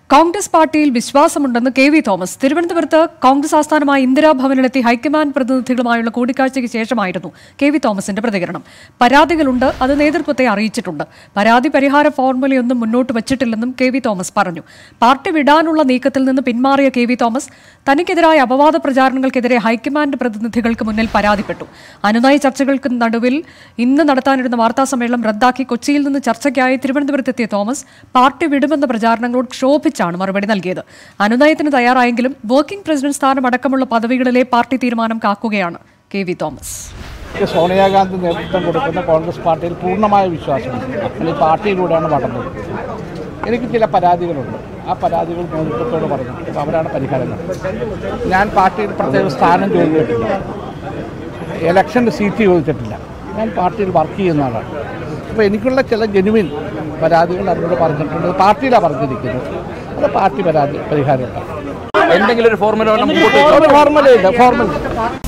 കോൺഗ്രസ് പാർട്ടിയിൽ വിശ്വാസമുണ്ടെന്ന് K V Thomas തിരുവനന്തപുരത്ത് കോൺഗ്രസ് ആസ്ഥാനമായ ഇന്ദിരാഭവനിലെത്തി ഹൈക്കമാൻഡ് പ്രതിനിധികളുമായുള്ള കൂടിക്കാഴ്ചയ്ക്ക് ശേഷമായിരുന്നു കെ വി തോമസിന്റെ പ്രതികരണം പരാതികളുണ്ട് അത് നേതൃത്വത്തെ അറിയിച്ചിട്ടുണ്ട് പരാതി പരിഹാര ഫോർമുലയൊന്നും മുന്നോട്ട് വച്ചിട്ടില്ലെന്നും കെ വി തോമസ് പറഞ്ഞു പാർട്ടി വിടാനുള്ള നീക്കത്തിൽ നിന്ന് പിന്മാറിയ കെ വി തോമസ് തനിക്കെതിരായ അപവാദ പ്രചാരണങ്ങൾക്കെതിരെ ഹൈക്കമാൻഡ് പ്രതിനിധികൾക്ക് മുന്നിൽ പരാതിപ്പെട്ടു അനുനയ ചർച്ചകൾക്ക് നടുവിൽ ഇന്ന് നടത്താനിരുന്ന വാർത്താ സമ്മേളനം റദ്ദാക്കി കൊച്ചിയിൽ നിന്ന് ചർച്ചയ്ക്കായി തിരുവനന്തപുരത്തെത്തിയ തോമസ് പാർട്ടി വിടുമെന്ന പ്രചാരണങ്ങളോട് ക്ഷോഭിച്ചാണ് മറുപടി നൽകിയത് അനുനയത്തിന് തയ്യാറായെങ്കിലും വർക്കിംഗ് പ്രസിഡന്റ് സ്ഥാനം അടക്കമുള്ള പദവികളിലെ പാർട്ടി തീരുമാനം കാക്കുകയാണ് കെ വി തോമസ് എനിക്ക് സോണിയാഗാന്ധി നേതൃത്വം കൊടുക്കുന്ന കോൺഗ്രസ് പാർട്ടിയിൽ പൂർണ്ണമായ വിശ്വാസമുണ്ട് ഈ പാർട്ടിയിലൂടെയാണ് വളർന്നത് എനിക്ക് ചില പരാതികളുണ്ട് ആ പരാതികൾ നേതൃത്വത്തോട് പറഞ്ഞു അപ്പോൾ അവരാണ് പരിഹാരം കണ്ടത്. ഞാൻ പാർട്ടിയിൽ പ്രത്യേക സ്ഥാനം ചോദിച്ചിട്ടില്ല ഇലക്ഷൻ്റെ സീറ്റ് ചോദിച്ചിട്ടില്ല ഞാൻ പാർട്ടിയിൽ വർക്ക് ചെയ്യുന്ന ആളാണ് അപ്പോൾ എനിക്കുള്ള ചില ജെനുവിൻ പരാതികൾ അവരോട് പറഞ്ഞിട്ടുണ്ട് പാർട്ടിയിലാണ് പറഞ്ഞിരിക്കുന്നത് അത് പാർട്ടി പരാതി പരിഹാരം ഉണ്ടാകും എന്തെങ്കിലും ഒരു ഫോർമുല മുമ്പോട്ട് ഒരു ഫോർമൽ ഇല്ല ഫോർമൽ